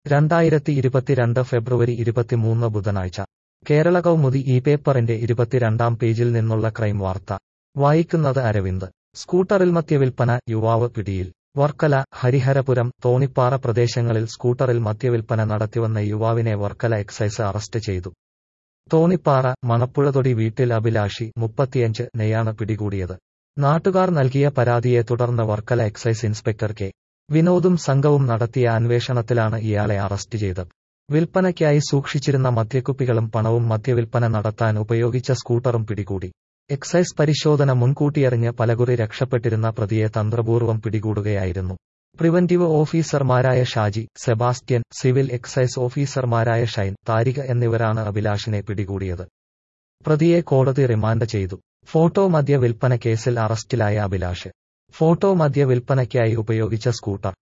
രണ്ടായിരത്തി ഇരുപത്തിരണ്ട് ഫെബ്രുവരി ഇരുപത്തിമൂന്ന് ബുധനാഴ്ച കേരള കൗമുദി ഈ പേപ്പറിന്റെ ഇരുപത്തിരണ്ടാം പേജിൽ നിന്നുള്ള ക്രൈം വാർത്ത വായിക്കുന്നത് അരവിന്ദ് സ്കൂട്ടറിൽ മദ്യവിൽപ്പന യുവാവ് പിടിയിൽ വർക്കല ഹരിഹരപുരം തോണിപ്പാറ പ്രദേശങ്ങളിൽ സ്കൂട്ടറിൽ മദ്യവിൽപ്പന നടത്തിവന്ന യുവാവിനെ വർക്കല എക്സൈസ് അറസ്റ്റ് ചെയ്തു തോണിപ്പാറ മണപ്പുഴതൊടി വീട്ടിൽ അഭിലാഷി മുപ്പത്തിയഞ്ച് നെയാണ് പിടികൂടിയത് നാട്ടുകാർ നൽകിയ പരാതിയെ തുടർന്ന് വർക്കല എക്സൈസ് ഇൻസ്പെക്ടർ കെ വിനോദും സംഘവും നടത്തിയ അന്വേഷണത്തിലാണ് ഇയാളെ അറസ്റ്റ് ചെയ്തത് വിൽപ്പനയ്ക്കായി സൂക്ഷിച്ചിരുന്ന മദ്യക്കുപ്പികളും പണവും മദ്യവിൽപ്പന നടത്താൻ ഉപയോഗിച്ച സ്കൂട്ടറും പിടികൂടി എക്സൈസ് പരിശോധന മുൻകൂട്ടിയറിഞ്ഞ് പലകുറി രക്ഷപ്പെട്ടിരുന്ന പ്രതിയെ തന്ത്രപൂർവ്വം പിടികൂടുകയായിരുന്നു പ്രിവന്റീവ് ഓഫീസർമാരായ ഷാജി സെബാസ്റ്റ്യൻ സിവിൽ എക്സൈസ് ഓഫീസർമാരായ ഷൈൻ താരിക എന്നിവരാണ് അഭിലാഷിനെ പിടികൂടിയത് പ്രതിയെ കോടതി റിമാൻഡ് ചെയ്തു ഫോട്ടോ മദ്യ വിൽപ്പന കേസിൽ അറസ്റ്റിലായ അഭിലാഷ് ഫോട്ടോ മദ്യ വിൽപ്പനയ്ക്കായി ഉപയോഗിച്ച സ്കൂട്ടർ